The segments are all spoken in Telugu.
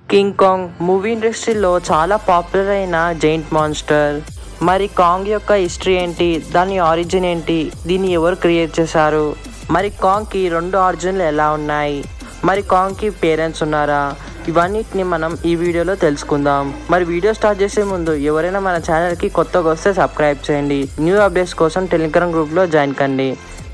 కింగ్ కాంగ్ మూవీ ఇండస్ట్రీలో చాలా పాపులర్ అయిన జైంట్ మాన్స్టర్ మరి కాంగ్ యొక్క హిస్టరీ ఏంటి దాని ఆరిజిన్ ఏంటి దీన్ని ఎవరు క్రియేట్ చేశారు మరి కాంగ్కి రెండు ఆరిజిన్లు ఎలా ఉన్నాయి మరి కాంగ్కి పేరెంట్స్ ఉన్నారా ఇవన్నిటిని మనం ఈ వీడియోలో తెలుసుకుందాం మరి వీడియో స్టార్ట్ చేసే ముందు ఎవరైనా మన ఛానల్కి కొత్తగా వస్తే సబ్స్క్రైబ్ చేయండి న్యూ అప్డేట్స్ కోసం టెలిగ్రామ్ గ్రూప్లో జాయిన్ కండి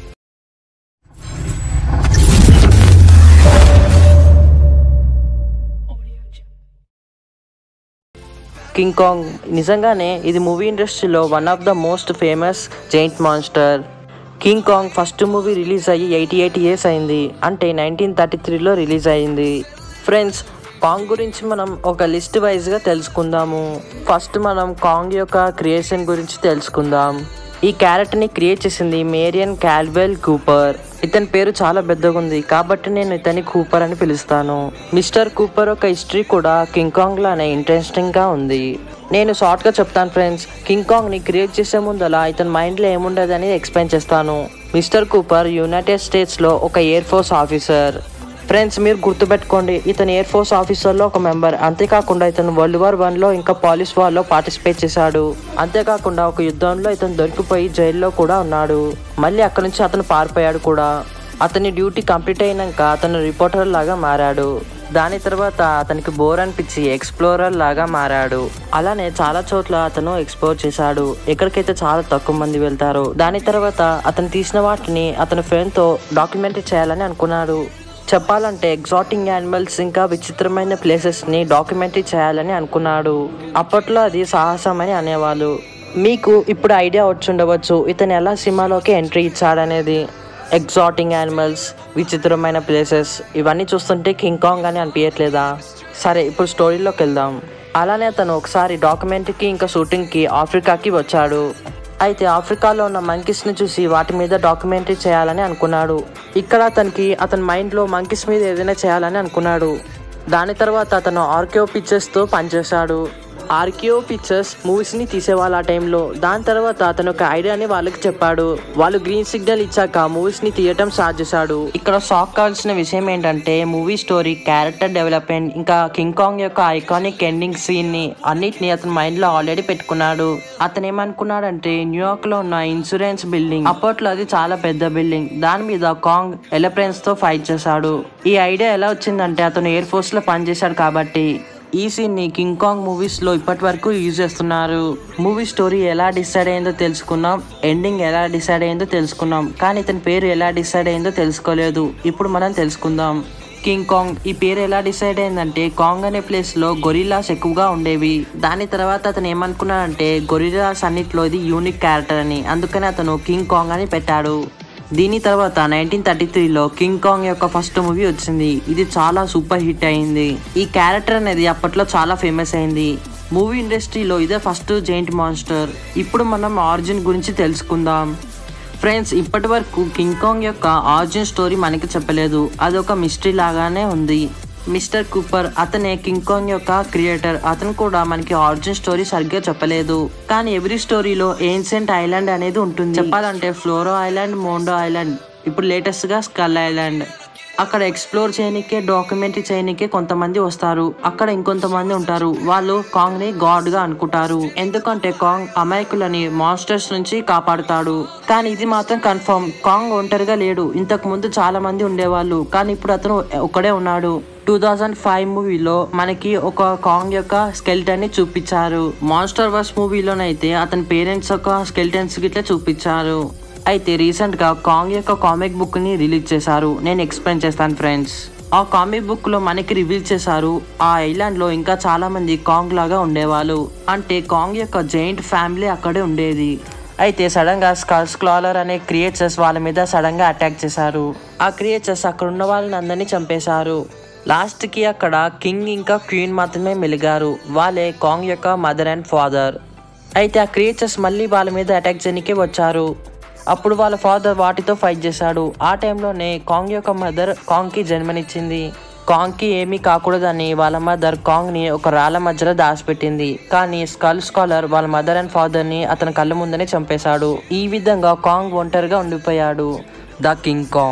కింగ్ కాంగ్ నిజంగానే ఇది మూవీ ఇండస్ట్రీలో one of the most famous giant monster King Kong first movie release అయ్యి ఎయిటీ ఎయిట్ ఇయర్స్ అయింది అంటే నైన్టీన్ థర్టీ త్రీలో రిలీజ్ అయింది ఫ్రెండ్స్ కాంగ్ గురించి మనం ఒక లిస్ట్ వైజ్గా తెలుసుకుందాము ఫస్ట్ మనం కాంగ్ యొక్క క్రియేషన్ గురించి తెలుసుకుందాం ఈ క్యారెక్టర్ని క్రియేట్ చేసింది మేరియన్ క్యాల్వెల్ కూపర్ ఇతని పేరు చాలా పెద్దగా ఉంది కాబట్టి నేను ఇతని కూపర్ అని పిలుస్తాను మిస్టర్ కూపర్ యొక్క హిస్టరీ కూడా కింగ్ కాంగ్ లానే ఇంట్రెస్టింగ్ గా ఉంది నేను షార్ట్ గా చెప్తాను ఫ్రెండ్స్ కింగ్ కాంగ్ ని క్రియేట్ చేసే ముందల ఇతని మైండ్ లో ఏముండదు అని ఎక్స్ప్లెయిన్ చేస్తాను మిస్టర్ కూపర్ యునైటెడ్ స్టేట్స్ లో ఒక ఎయిర్ ఫోర్స్ ఆఫీసర్ ఫ్రెండ్స్ మీరు గుర్తుపెట్టుకోండి ఇతను ఎయిర్ ఫోర్స్ ఆఫీసర్లో ఒక మెంబర్ అంతేకాకుండా ఇతను వరల్డ్ వార్ వన్లో ఇంకా పాలిస్ వార్లో పార్టిసిపేట్ చేశాడు అంతేకాకుండా ఒక యుద్ధంలో ఇతను దొరికిపోయి జైల్లో కూడా ఉన్నాడు మళ్ళీ అక్కడి నుంచి అతను పారిపోయాడు కూడా అతని డ్యూటీ కంప్లీట్ అయినాక అతను రిపోర్టర్ లాగా మారాడు దాని తర్వాత అతనికి బోర్ అనిపించి ఎక్స్ప్లోరర్ లాగా మారాడు అలానే చాలా చోట్ల అతను ఎక్స్ప్లోర్ చేశాడు ఎక్కడికైతే చాలా తక్కువ మంది వెళ్తారు దాని తర్వాత అతను తీసిన వాటిని అతని ఫ్రెండ్తో డాక్యుమెంటరీ చేయాలని అనుకున్నాడు చెప్పాలంటే ఎగ్జాటింగ్ యానిమల్స్ ఇంకా విచిత్రమైన ప్లేసెస్ని డాక్యుమెంటరీ చేయాలని అనుకున్నాడు అప్పట్లో అది సాహసం అని అనేవాళ్ళు మీకు ఇప్పుడు ఐడియా వచ్చి ఉండవచ్చు ఇతను ఎలా సినిమాలోకి ఎంట్రీ ఇచ్చాడనేది ఎగ్జాటింగ్ యానిమల్స్ విచిత్రమైన ప్లేసెస్ ఇవన్నీ చూస్తుంటే కింగ్ కాంగ్ అని అనిపించట్లేదా సరే ఇప్పుడు స్టోరీలోకి వెళ్దాం అలానే అతను ఒకసారి డాక్యుమెంటరీకి ఇంకా షూటింగ్కి ఆఫ్రికాకి వచ్చాడు అయితే ఆఫ్రికాలో ఉన్న మంకీస్ని చూసి వాటి మీద డాక్యుమెంటరీ చేయాలని అనుకున్నాడు ఇక్కడ అతనికి అతని మైండ్లో మంకీస్ మీద ఏదైనా చేయాలని అనుకున్నాడు దాని తర్వాత అతను ఆర్కియో పిక్చర్స్తో పనిచేశాడు ఆర్కియో పిక్చర్స్ మూవీస్ని తీసేవాళ్ళు ఆ టైంలో దాని తర్వాత అతను ఒక ఐడియాని వాళ్ళకి చెప్పాడు వాళ్ళు గ్రీన్ సిగ్నల్ ఇచ్చాక మూవీస్ని తీయటం స్టార్ట్ చేశాడు ఇక్కడ షాక్ కావాల్సిన విషయం ఏంటంటే మూవీ స్టోరీ క్యారెక్టర్ డెవలప్మెంట్ ఇంకా కింగ్ కాంగ్ యొక్క ఐకానిక్ ఎండింగ్ సీన్ని అన్నిటిని అతని మైండ్లో ఆల్రెడీ పెట్టుకున్నాడు అతను ఏమనుకున్నాడంటే న్యూయార్క్ లో ఉన్న ఇన్సూరెన్స్ బిల్డింగ్ అప్పట్లో అది చాలా పెద్ద బిల్డింగ్ దాని మీద కాంగ్ ఎలప్రెన్స్ తో ఫైట్ చేశాడు ఈ ఐడియా ఎలా వచ్చిందంటే అతను ఎయిర్ ఫోర్స్ లో పనిచేశాడు కాబట్టి ఈ సీన్ ని కింగ్ కాంగ్ మూవీస్ లో ఇప్పటి వరకు యూజ్ చేస్తున్నారు మూవీ స్టోరీ ఎలా డిసైడ్ అయిందో తెలుసుకున్నాం ఎండింగ్ ఎలా డిసైడ్ అయిందో తెలుసుకున్నాం కానీ ఇతని పేరు ఎలా డిసైడ్ అయిందో తెలుసుకోలేదు ఇప్పుడు మనం తెలుసుకుందాం కింగ్ కాంగ్ ఈ పేరు ఎలా డిసైడ్ అయిందంటే కాంగ్ అనే ప్లేస్ లో గొరిల్లాస్ ఎక్కువగా ఉండేవి దాని తర్వాత అతను ఏమనుకున్నాడంటే గొరిల్లాస్ అన్నిట్లో ఇది యూనిక్ క్యారెక్టర్ అని అందుకని అతను కింగ్ కాంగ్ అని పెట్టాడు దీని తర్వాత నైన్టీన్ థర్టీ త్రీలో కింగ్ కాంగ్ యొక్క ఫస్ట్ మూవీ వచ్చింది ఇది చాలా సూపర్ హిట్ అయింది ఈ క్యారెక్టర్ అనేది అప్పట్లో చాలా ఫేమస్ అయింది మూవీ ఇండస్ట్రీలో ఇదే ఫస్ట్ జైంట్ మాన్స్టర్ ఇప్పుడు మనం ఆరిజిన్ గురించి తెలుసుకుందాం ఫ్రెండ్స్ ఇప్పటి వరకు కింగ్ కాంగ్ యొక్క ఆరిజిన్ స్టోరీ మనకి చెప్పలేదు అది ఒక మిస్టరీ లాగానే ఉంది మిస్టర్ కూపర్ అతనే కింగ్ కాంగ్ యొక్క క్రియేటర్ అతను కూడా మనకి ఆరిజిన్ స్టోరీ సరిగ్గా చెప్పలేదు కానీ ఎవ్రీ స్టోరీలో ఏన్సెంట్ ఐలాండ్ అనేది ఉంటుంది చెప్పాలంటే ఫ్లోరో ఐలాండ్ మోండో ఐలాండ్ ఇప్పుడు లేటెస్ట్ గా స్కల్ ఐలాండ్ అక్కడ ఎక్స్ప్లోర్ చేయనికే డాక్యుమెంటరీ చేయనికే కొంతమంది వస్తారు అక్కడ ఇంకొంతమంది ఉంటారు వాళ్ళు కాంగ్ ని గాడ్ గా అనుకుంటారు ఎందుకంటే కాంగ్ అమాయకులని మాన్స్టర్స్ నుంచి కాపాడుతాడు కానీ ఇది మాత్రం కన్ఫర్మ్ కాంగ్ ఒంటరిగా లేడు ఇంతకు ముందు చాలా మంది ఉండేవాళ్ళు కానీ ఇప్పుడు అతను ఒక్కడే ఉన్నాడు టూ థౌజండ్ ఫైవ్ మూవీలో మనకి ఒక కాంగ్ యొక్క స్కెల్టన్ ని చూపించారు మాన్స్టర్ వర్స్ మూవీలోనైతే అతని పేరెంట్స్ యొక్క స్కెల్టన్స్ గిట్లా చూపించారు అయితే రీసెంట్గా కాంగ్ యొక్క కామిక్ బుక్ని రిలీజ్ చేశారు నేను ఎక్స్ప్లెయిన్ చేస్తాను ఫ్రెండ్స్ ఆ కామిక్ బుక్లో మనకి రివీల్ చేశారు ఆ ఐలాండ్లో ఇంకా చాలా మంది కాంగ్ లాగా ఉండేవాళ్ళు అంటే కాంగ్ యొక్క జైంట్ ఫ్యామిలీ అక్కడే ఉండేది అయితే సడన్ గా స్కల్స్ క్లాలర్ అనే క్రియేచర్స్ వాళ్ళ మీద సడన్ గా అటాక్ చేశారు ఆ క్రియేచర్స్ అక్కడ ఉన్న వాళ్ళని అందరినీ చంపేశారు లాస్ట్ కి అక్కడ కింగ్ ఇంకా క్వీన్ మాత్రమే మెలిగారు వాళ్ళే కాంగ్ యొక్క మదర్ అండ్ ఫాదర్ అయితే ఆ క్రియేచర్స్ మళ్ళీ వాళ్ళ మీద అటాక్ చేయడానికి వచ్చారు అప్పుడు వాళ్ళ ఫాదర్ వాటితో ఫైట్ చేశాడు ఆ టైంలోనే కాంగ్ యొక్క మదర్ కాంగ్కి జన్మనిచ్చింది కాంగ్కి ఏమీ కాకూడదని వాళ్ళ మదర్ కాంగ్ని ఒక రాళ్ళ మధ్యలో దాచిపెట్టింది కానీ స్కల్ స్కాలర్ వాళ్ళ మదర్ అండ్ ఫాదర్ని అతని కళ్ళ ముందనే చంపేశాడు ఈ విధంగా కాంగ్ ఒంటరిగా ఉండిపోయాడు ద కింగ్ కాంగ్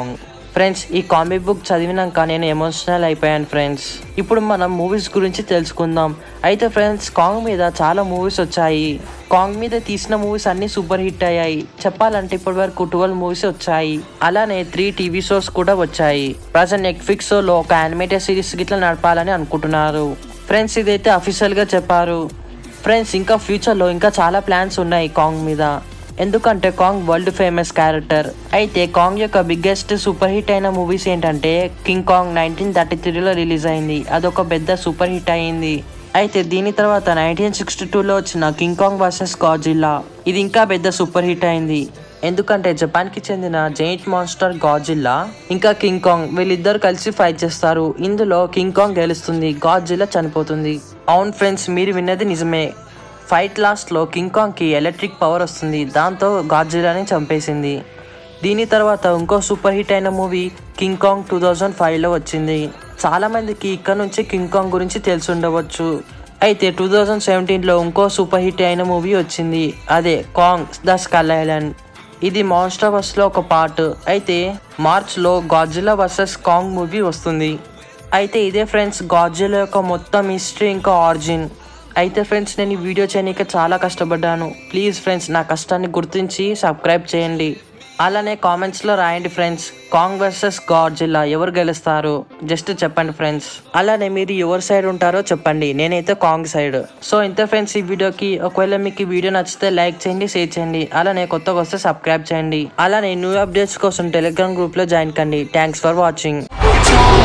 ఫ్రెండ్స్ ఈ కామిక్ బుక్ చదివినాక నేను ఎమోషనల్ అయిపోయాను ఫ్రెండ్స్ ఇప్పుడు మనం మూవీస్ గురించి తెలుసుకుందాం అయితే ఫ్రెండ్స్ కాంగ్ మీద చాలా మూవీస్ వచ్చాయి కాంగ్ మీద తీసిన మూవీస్ అన్ని సూపర్ హిట్ అయ్యాయి చెప్పాలంటే ఇప్పటి వరకు ట్వెల్వ్ మూవీస్ వచ్చాయి అలానే త్రీ టీవీ షోస్ కూడా వచ్చాయి ప్రజెంట్ నెట్ఫ్లిక్స్ లో ఒక యానిమేటెడ్ సిరీస్ గిట్లా నడపాలని అనుకుంటున్నారు ఫ్రెండ్స్ ఇదైతే అఫీషియల్ గా చెప్పారు ఫ్రెండ్స్ ఇంకా ఫ్యూచర్లో ఇంకా చాలా ప్లాన్స్ ఉన్నాయి కాంగ్ మీద ఎందుకంటే కాంగ్ వరల్డ్ ఫేమస్ క్యారెక్టర్ అయితే కాంగ్ యొక్క బిగ్గెస్ట్ సూపర్ హిట్ అయిన మూవీస్ ఏంటంటే కింగ్ కాంగ్ నైన్టీన్ థర్టీ త్రీలో రిలీజ్ అయింది అదొక పెద్ద సూపర్ హిట్ అయింది అయితే దీని తర్వాత నైన్టీన్ సిక్స్టీ టూలో వచ్చిన కింగ్ కాంగ్ వర్సెస్ గాజిల్లా ఇది ఇంకా పెద్ద సూపర్ హిట్ అయింది ఎందుకంటే జపాన్కి చెందిన జైంట్ మాన్స్టర్ గాజిల్లా ఇంకా కింగ్ కాంగ్ వీళ్ళిద్దరు కలిసి ఫైట్ చేస్తారు ఇందులో కింగ్ కాంగ్ గెలుస్తుంది గాజిల్లా చనిపోతుంది అవును ఫ్రెండ్స్ మీరు విన్నది నిజమే ఫైట్ లాస్ట్లో కింగ్ కాంగ్కి ఎలక్ట్రిక్ పవర్ వస్తుంది దాంతో గాడ్జిలాని చంపేసింది దీని తర్వాత ఇంకో సూపర్ హిట్ అయిన movie King Kong two thousand ఫైవ్లో వచ్చింది చాలా మందికి ఇక్కడ నుంచి కింగ్ కాంగ్ గురించి తెలిసి ఉండవచ్చు అయితే టూ థౌజండ్ సెవెంటీన్లో ఇంకో సూపర్ హిట్ అయిన మూవీ వచ్చింది అదే కాంగ్ ద స్కల్ ఐలాండ్ ఇది మాన్స్టర్ లో ఒక పార్ట్ అయితే మార్చ్లో గాడ్జిలా వర్సెస్ కాంగ్ మూవీ వస్తుంది అయితే ఇదే ఫ్రెండ్స్ గాడ్జిలా యొక్క మొత్తం హిస్టరీ ఇంకా ఆరిజిన్ అయితే ఫ్రెండ్స్ నేను ఈ వీడియో చేయడానికి చాలా కష్టపడ్డాను ప్లీజ్ ఫ్రెండ్స్ నా కష్టాన్ని గుర్తించి సబ్స్క్రైబ్ చేయండి అలానే కామెంట్స్లో రాయండి ఫ్రెండ్స్ కాంగ్ వర్సెస్ గాడ్జిల్లా ఎవరు గెలుస్తారు జస్ట్ చెప్పండి ఫ్రెండ్స్ అలానే మీరు ఎవరి సైడ్ ఉంటారో చెప్పండి నేనైతే కాంగ్ సైడ్ సో ఇంత ఫ్రెండ్స్ ఈ వీడియోకి ఒకవేళ మీకు ఈ వీడియో నచ్చితే లైక్ చేయండి షేర్ చేయండి అలానే కొత్తగా వస్తే సబ్స్క్రైబ్ చేయండి అలానే న్యూ అప్డేట్స్ కోసం టెలిగ్రామ్ గ్రూప్లో జాయిన్ కండి థ్యాంక్స్ ఫర్ వాచింగ్